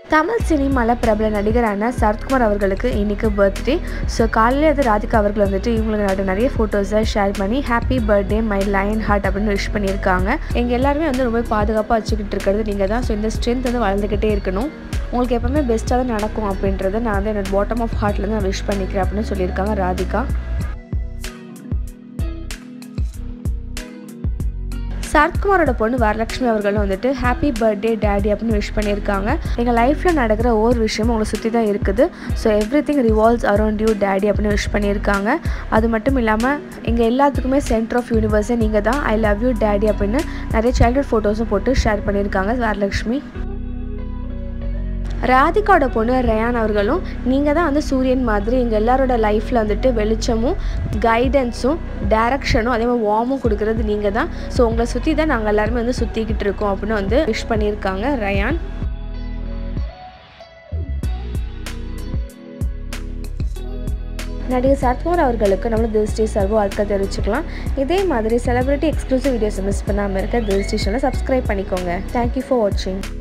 தமிழ் சினிமாவில் பிரபல நடிகரான சரத்குமார் அவர்களுக்கு இன்றைக்கி பர்த்டே ஸோ காலையில் வந்து ராதிகா அவர்கள் வந்துட்டு இவங்களுக்கு நிறைய ஃபோட்டோஸை ஷேர் பண்ணி happy birthday my lion heart அப்படின்னு விஷ் பண்ணியிருக்காங்க எங்கள் எல்லாருமே வந்து ரொம்ப பாதுகாப்பாக வச்சுக்கிட்டு இருக்கிறது நீங்கள் தான் ஸோ இந்த ஸ்ட்ரென்த் வந்து வளர்ந்துக்கிட்டே இருக்கணும் உங்களுக்கு எப்போவுமே பெஸ்ட்டாக தான் நடக்கும் அப்படின்றத நான் வந்து என்னோட பாட்டம் ஆஃப் ஹார்ட்லேருந்து நான் விஷ் பண்ணிக்கிறேன் அப்படின்னு சொல்லியிருக்காங்க ராதிகா சரத்குமாரோட பொண்ணு வரலட்சுமி அவர்களும் வந்துட்டு ஹாப்பி பர்த்டே டேடி அப்படின்னு விஷ் பண்ணியிருக்காங்க எங்கள் லைஃப்பில் நடக்கிற ஒவ்வொரு விஷயமும் உங்களை சுற்றி தான் இருக்குது so everything revolves around you daddy அப்படின்னு விஷ் பண்ணியிருக்காங்க அது மட்டும் இல்லாமல் எங்கள் எல்லாத்துக்குமே சென்டர் ஆஃப் யூனிவர்ஸே நீங்கள் தான் ஐ லவ் யூ டேடி அப்படின்னு நிறைய சைல்ட்ஹுட் ஃபோட்டோஸும் போட்டு ஷேர் பண்ணியிருக்காங்க வரலட்சுமி ராதிகாவோட பொண்ணு ரயான் அவர்களும் நீங்கள் தான் வந்து சூரியன் மாதிரி எங்கள் எல்லாரோட லைஃப்பில் வந்துட்டு வெளிச்சமும் கைடன்ஸும் டைரக்ஷனும் அதே மாதிரி வார்மும் கொடுக்குறது நீங்கள் தான் ஸோ உங்களை சுற்றி தான் நாங்கள் எல்லாருமே வந்து சுற்றிக்கிட்டு இருக்கோம் அப்படின்னு வந்து விஷ் பண்ணியிருக்காங்க ரயான் நடிகர் சரத்குமார் அவர்களுக்கு நம்ம திருஷ்டி சர்வ வாழ்க்கை தெரிவிச்சுக்கலாம் இதே மாதிரி செலிபிரிட்டி எக்ஸ்க்ளூசிவ் வீடியோஸ் மிஸ் பண்ணாமல் இருக்க திருஷ்டி சேனலை சப்ஸ்கிரைப் பண்ணிக்கோங்க தேங்க்யூ ஃபார் வாட்சிங்